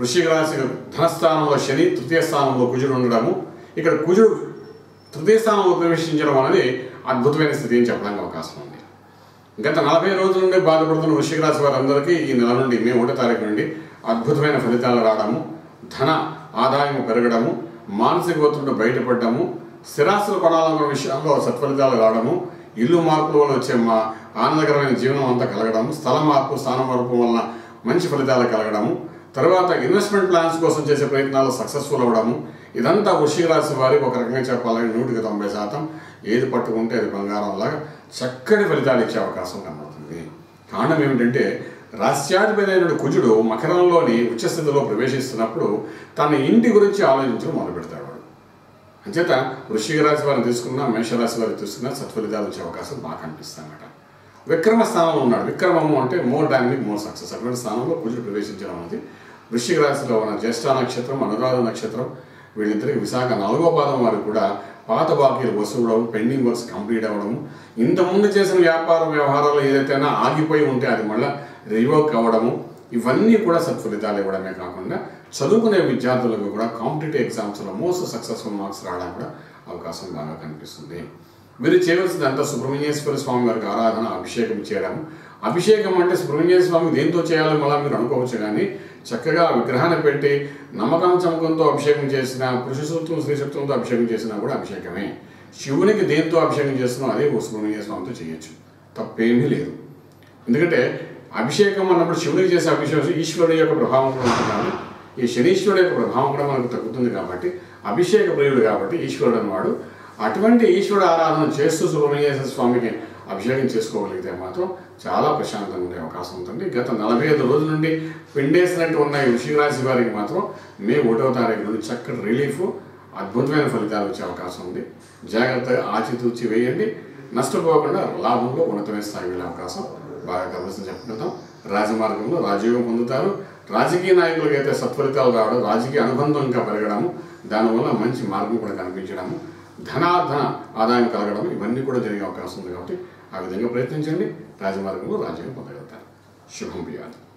వృశ్చిక రాశి ధనస్థానంలో శని తృతీయ స్థానంలో కుజుడు ఉండడము ఇక్కడ కుజుడు తృతీయ స్థానంలో ప్రవేశించడం అనేది అద్భుతమైన స్థితి అని చెప్పడానికి అవకాశం ఉంది గత నలభై రోజుల నుండి బాధపడుతున్న వృశ్చిక రాశి వారందరికీ ఈ నెల నుండి మే ఒకటో తారీఖు నుండి అద్భుతమైన ఫలితాలు రావడము ధన ఆదాయం పెరగడము మానసిక ఒత్తిడి బయటపడము స్థిరాస్తులు కొనాలన్న విషయంలో సత్ఫలితాలు రావడము ఇల్లు మార్పుల వల్ల వచ్చే మా ఆనందకరమైన జీవనం అంతా కలగడము స్థల మార్పు స్థానం మార్పు వలన మంచి ఫలితాలు కలగడము తర్వాత ఇన్వెస్ట్మెంట్ ప్లాన్స్ కోసం చేసే ప్రయత్నాలు సక్సెస్ఫుల్ అవ్వడము ఇదంతా వృషిక రాశి వారికి ఒక రకంగా చెప్పాలంటే నూటికి తొంభై శాతం ఏది పట్టుకుంటే అది బంగారం లాగా చక్కటి ఫలితాలు ఇచ్చే అవకాశం కనబడుతుంది కారణం ఏమిటంటే రాస్యాధిపతి అయిన కుజుడు మకరంలోని ఉచ్చస్థితిలో ప్రవేశిస్తున్నప్పుడు తన ఇంటి గురించి ఆలోచించడం మొదలు పెడతాడు వాడు అంచేత వృశ్చిక రాశి వారిని తీసుకున్నా మేషరాశి వారిని తీసుకున్నా సత్ఫలితాలు వచ్చే అవకాశం బాగా కనిపిస్తాయి అన్నమాట విక్రమ స్థానంలో ఉన్నాడు విక్రమము అంటే మోర్ డైనమిక్ మోర్ సక్సెస్ అటువంటి స్థానంలో కుజుడు ప్రవేశించడం అనేది వృశ్చిక రాశిలో ఉన్న జ్యేష్ఠ నక్షత్రం అనురాధ నక్షత్రం వీళ్ళిద్దరికి విశాఖ నాలుగో పాదం వారికి కూడా పాత బాకీలు వసూలవడం పెండింగ్ వర్క్స్ కంప్లీట్ అవ్వడం ఇంతకుముందు చేసిన వ్యాపార వ్యవహారాలు ఏదైతేనా ఆగిపోయి ఉంటే అది మళ్ళీ రివోక్ అవ్వడము ఇవన్నీ కూడా సత్ఫలితాలు ఇవ్వడమే కాకుండా చదువుకునే విద్యార్థులకు కూడా కాంపిటేటివ్ ఎగ్జామ్స్లో మోస్ట్ సక్సెస్ఫుల్ మార్క్స్ రావడానికి కూడా అవకాశం బాగా కనిపిస్తుంది మీరు చేయవలసిందంతా సుబ్రహ్మణ్యేశ్వర స్వామి వారికి ఆరాధన అభిషేకం చేయడం అభిషేకం అంటే సుబ్రహ్మణ్యేశ్వర స్వామి దేంతో చేయాలో మళ్ళీ మీరు అనుకోవచ్చు కానీ చక్కగా విగ్రహాన్ని పెట్టి నమ్మకం చమకంతో అభిషేకం చేసిన పురుష సూక్తం స్త్రీ సూక్తంతో అభిషేకం చేసినా కూడా అభిషేకమే శివునికి దేంతో అభిషేకం చేస్తున్నాం అదే సుబ్రహ్మణ్య స్వామితో చేయొచ్చు తప్పేమీ లేదు ఎందుకంటే అభిషేకం అన్నప్పుడు శివుడికి చేసే అభిషేకం ఈశ్వరుడు యొక్క ప్రభావం కూడా ఉంటున్నాడు ఈ శనీశ్వరుడు యొక్క ప్రభావం కూడా మనకు తగ్గుతుంది కాబట్టి అభిషేక ప్రియుడు కాబట్టి ఈశ్వరుడు అన్నవాడు అటువంటి ఈశ్వరుడు ఆరాధన చేస్తూ సుబ్రహ్మణ్యేశ్వర స్వామికి అభిషేకం చేసుకోగలిగితే మాత్రం చాలా ప్రశాంతంగా ఉండే అవకాశం ఉంటుంది గత నలభై ఐదు రోజుల నుండి పిండేసినట్టు ఉన్న ఈ వృషిక రాశి వారికి మాత్రం మే ఒకటవ తారీఖు నుండి చక్కటి రిలీఫ్ అద్భుతమైన ఫలితాలు వచ్చే అవకాశం ఉంది జాగ్రత్తగా ఆచితూచి వేయండి నష్టపోకుండా లాభంలో ఉన్నతమైన స్థాయి వెళ్ళే అవకాశం బాగా గమనించి చెప్పుకుంటాం రాజమార్గంలో రాజయోగం పొందుతారు రాజకీయ నాయకులకు అయితే సత్ఫలితాలు రావడం రాజకీయ అనుబంధం ఇంకా పెరగడము దానివల్ల మంచి మార్గం కూడా కనిపించడము ధనాధన ఆదాయం కలగడం ఇవన్నీ కూడా జరిగే అవకాశం ఉంది కాబట్టి ఆ విధంగా ప్రయత్నించండి రాజమార్గంలో రాజ్యం పొందగలుగుతారు శుభం బియాలి